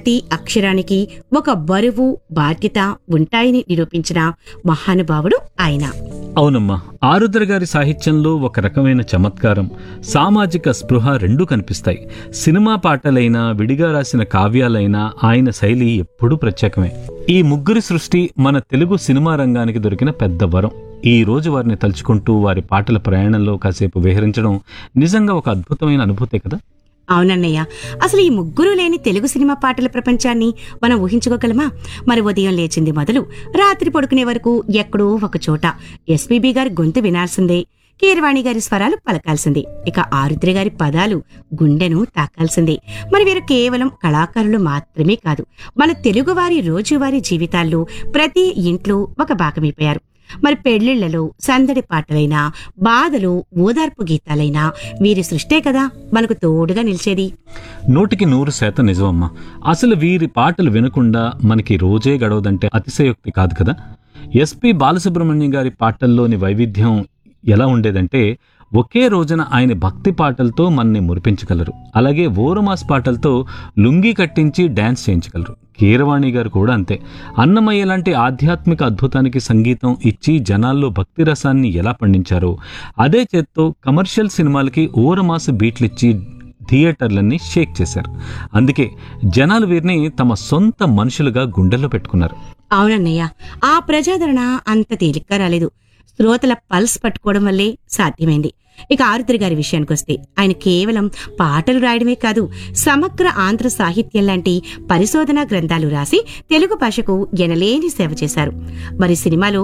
ప్రతి అక్షరానికి ఒక బరువు బాధ్యత ఉంటాయని నిరూపించిన మహానుభావుడు ఆయన అవునమ్మా ఆరుద్ర గారి సాహిత్యంలో ఒక రకమైన చమత్కారం సామాజిక స్పృహ రెండూ కనిపిస్తాయి సినిమా పాటలైనా విడిగా రాసిన కావ్యాలైనా ఆయన శైలి ఎప్పుడూ ప్రత్యేకమే ఈ ముగ్గురి సృష్టి మన తెలుగు సినిమా రంగానికి దొరికిన పెద్ద వరం ఈ రోజు వారిని తలుచుకుంటూ వారి పాటల ప్రయాణంలో కాసేపు విహరించడం నిజంగా ఒక అద్భుతమైన అనుభూతే కదా అవునన్నయ్య అసలు ఈ ముగ్గురు లేని తెలుగు సినిమా పాటల ప్రపంచాన్ని మనం ఊహించుకోగలమా మరి ఉదయం లేచింది మొదలు రాత్రి పడుకునే వరకు ఎక్కడో ఒక చోట ఎస్పీబీ గారి గొంతు వినాల్సిందే కీరవాణి గారి స్వరాలు పలకాల్సిందే ఇక ఆరుద్రి గారి పదాలు గుండెను తాకాల్సిందే మరి వీరు కేవలం కళాకారులు మాత్రమే కాదు మన తెలుగువారి రోజువారీ జీవితాల్లో ప్రతి ఇంట్లో ఒక భాగమైపోయారు మరి పెళ్లిళ్లలో సందడి పాటలైనా బాధలు ఓదార్పు గీతాలైనా వీరి సృష్టే కదా మనకు తోడుగా నిలిచేది నూటికి నూరు శాతం నిజమమ్మా అసలు వీరి పాటలు వినకుండా మనకి రోజే గడవదంటే అతిశయోక్తి కాదు కదా ఎస్పి బాలసుబ్రహ్మణ్యం గారి పాటల్లోని వైవిధ్యం ఎలా ఉండేదంటే ఒకే రోజున ఆయన భక్తి పాటలతో మనని మురిపించగలరు అలాగే ఓరమాస్ పాటలతో లుంగి కట్టించి డ్యాన్స్ చేయించగలరు కీరవాణి గారు కూడా అంతే అన్నమయ్య లాంటి ఆధ్యాత్మిక అద్భుతానికి సంగీతం ఇచ్చి జనాల్లో భక్తి రసాన్ని ఎలా పండించారో అదే చేత్తో కమర్షియల్ సినిమాలకి ఓరమాసు బీట్లిచ్చి థియేటర్లన్నీ షేక్ చేశారు అందుకే జనాలు వీరిని తమ సొంత మనుషులుగా గుండెల్లో పెట్టుకున్నారు అవునన్నయ్య ఆ ప్రజాదరణ అంత తేలిగ్గా రాలేదు శ్రోతల పల్స్ పట్టుకోవడం వల్లే సాధ్యమైంది ఇక ఆరుద్రి గారి విషయానికొస్తే ఆయన కేవలం పాటలు రాయడమే కాదు సమగ్ర ఆంధ్ర సాహిత్యం లాంటి పరిశోధనా గ్రంథాలు రాసి తెలుగు భాషకు ఎనలేని సేవ చేశారు మరి సినిమాలో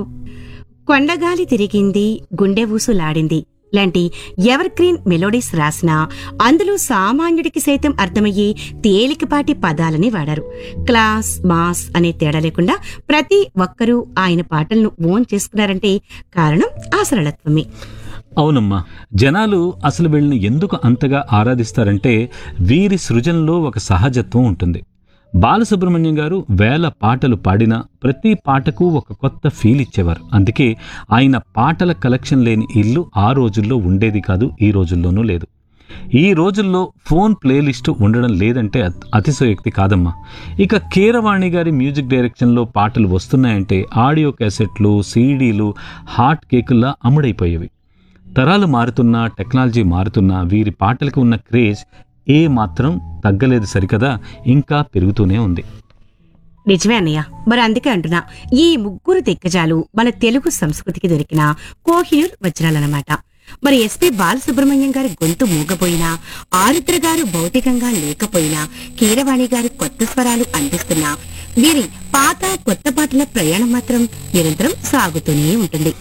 కొండగాలి తిరిగింది గుండె ఊసులాడింది లాంటి ఎవర్ గ్రీన్ మెలోడీస్ రాసినా అందులో సామాన్యుడికి సైతం అర్థమయ్యే తేలికపాటి పదాలని వాడారు క్లాస్ మాస్ అనే తేడా లేకుండా ప్రతి ఒక్కరూ ఆయన పాటలను ఓన్ చేసుకున్నారంటే కారణం ఆ సరళత్వమే అవునమ్మా జనాలు అసలు వీళ్ళని ఎందుకు అంతగా ఆరాధిస్తారంటే వీరి సృజనలో ఒక సహజత్వం ఉంటుంది బాలసుబ్రహ్మణ్యం గారు వేల పాటలు పాడినా ప్రతి పాటకు ఒక కొత్త ఫీల్ ఇచ్చేవారు అందుకే ఆయన పాటల కలెక్షన్ లేని ఇల్లు ఆ రోజుల్లో ఉండేది కాదు ఈ రోజుల్లోనూ లేదు ఈ రోజుల్లో ఫోన్ ప్లేలిస్ట్ ఉండడం లేదంటే అత్- అతిశయోక్తి కాదమ్మా ఇక కీరవాణి గారి మ్యూజిక్ డైరెక్షన్లో పాటలు వస్తున్నాయంటే ఆడియో క్యాసెట్లు సీడీలు హాట్ కేకుల్లా అమ్ముడైపోయేవి తరాలు మారుతున్నా టెక్నాలజీ మారుతున్నా వీరి పాటలకు ఉన్న క్రేజ్ ఏ మాత్రం తగ్గలేదు సరికదా ఇంకా పెరుగుతూనే ఉంది నిజమే అన్నయ్య మరి అందుకే అంటున్నా ఈ ముగ్గురు దిగ్గజాలు మన తెలుగు సంస్కృతికి దొరికిన కోహినూర్ వజ్రాలన్నమాట మరి ఎస్పి బాలసుబ్రహ్మణ్యం గారి గొంతు మూగపోయినా ఆరుద్ర గారు భౌతికంగా లేకపోయినా కీరవాణి గారి కొత్త స్వరాలు అందిస్తున్నా వీరి పాత కొత్త పాటల ప్రయాణం మాత్రం నిరంతరం సాగుతూనే ఉంటుంది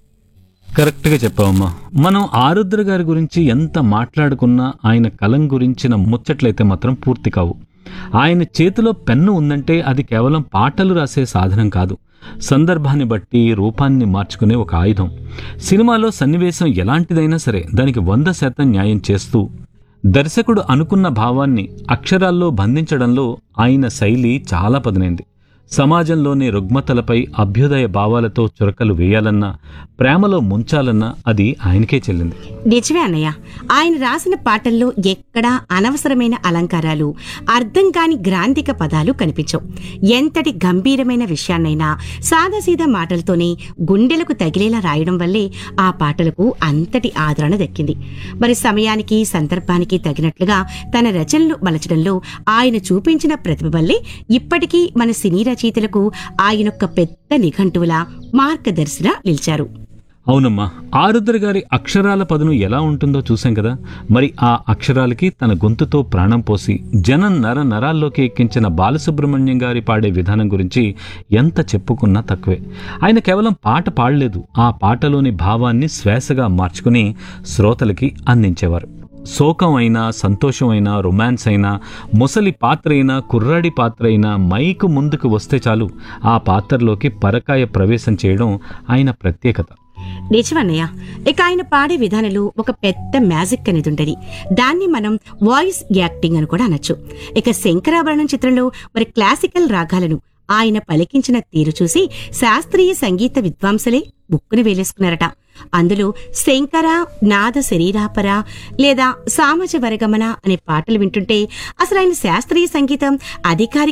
కరెక్ట్గా చెప్పావమ్మా మనం ఆరుద్ర గారి గురించి ఎంత మాట్లాడుకున్నా ఆయన కలం గురించిన ముచ్చట్లయితే మాత్రం పూర్తి కావు ఆయన చేతిలో పెన్ను ఉందంటే అది కేవలం పాటలు రాసే సాధనం కాదు సందర్భాన్ని బట్టి రూపాన్ని మార్చుకునే ఒక ఆయుధం సినిమాలో సన్నివేశం ఎలాంటిదైనా సరే దానికి వంద శాతం న్యాయం చేస్తూ దర్శకుడు అనుకున్న భావాన్ని అక్షరాల్లో బంధించడంలో ఆయన శైలి చాలా పదునైంది సమాజంలోని రుగ్మతలపై అభ్యుదయ భావాలతో చురకలు వేయాలన్నా ప్రేమలో ముంచాలన్నా అది ఆయనకే చెల్లింది నిజమే అన్నయ్య ఆయన రాసిన పాటల్లో ఎక్కడా అనవసరమైన అలంకారాలు అర్థం కాని గ్రాంధిక పదాలు కనిపించవు ఎంతటి గంభీరమైన విషయాన్నైనా సాదాసీదా మాటలతోనే గుండెలకు తగిలేలా రాయడం వల్లే ఆ పాటలకు అంతటి ఆదరణ దక్కింది మరి సమయానికి సందర్భానికి తగినట్లుగా తన రచనలు మలచడంలో ఆయన చూపించిన ప్రతిభ వల్లే ఇప్పటికీ మన సినీ రచయితలకు ఆయనొక్క పెద్ద నిఘంటువులా మార్గదర్శిలా నిలిచారు అవునమ్మా ఆరుద్ర గారి అక్షరాల పదును ఎలా ఉంటుందో చూశాం కదా మరి ఆ అక్షరాలకి తన గొంతుతో ప్రాణం పోసి జనం నర నరాల్లోకి ఎక్కించిన బాలసుబ్రహ్మణ్యం గారి పాడే విధానం గురించి ఎంత చెప్పుకున్నా తక్కువే ఆయన కేవలం పాట పాడలేదు ఆ పాటలోని భావాన్ని శ్వాసగా మార్చుకుని శ్రోతలకి అందించేవారు శోకం అయినా సంతోషం అయినా రొమాన్స్ అయినా ముసలి పాత్ర అయినా కుర్రాడి పాత్ర అయినా మైకు ముందుకు వస్తే చాలు ఆ పాత్రలోకి పరకాయ ప్రవేశం చేయడం ఆయన ప్రత్యేకత నిజమన్నయ్య ఇక ఆయన పాడే విధానంలో ఒక పెద్ద మ్యాజిక్ అనేది ఉంటది దాన్ని మనం వాయిస్ యాక్టింగ్ అని కూడా అనొచ్చు ఇక శంకరాభరణం చిత్రంలో మరి క్లాసికల్ రాగాలను ఆయన పలికించిన తీరు చూసి శాస్త్రీయ సంగీత విద్వాంసలే ముక్కును వేలేసుకున్నారట అందులో శంకర నాద శరీరాపర లేదా సామజ వరగమన అనే పాటలు వింటుంటే అసలు ఆయన శాస్త్రీయ సంగీతం అధికారిక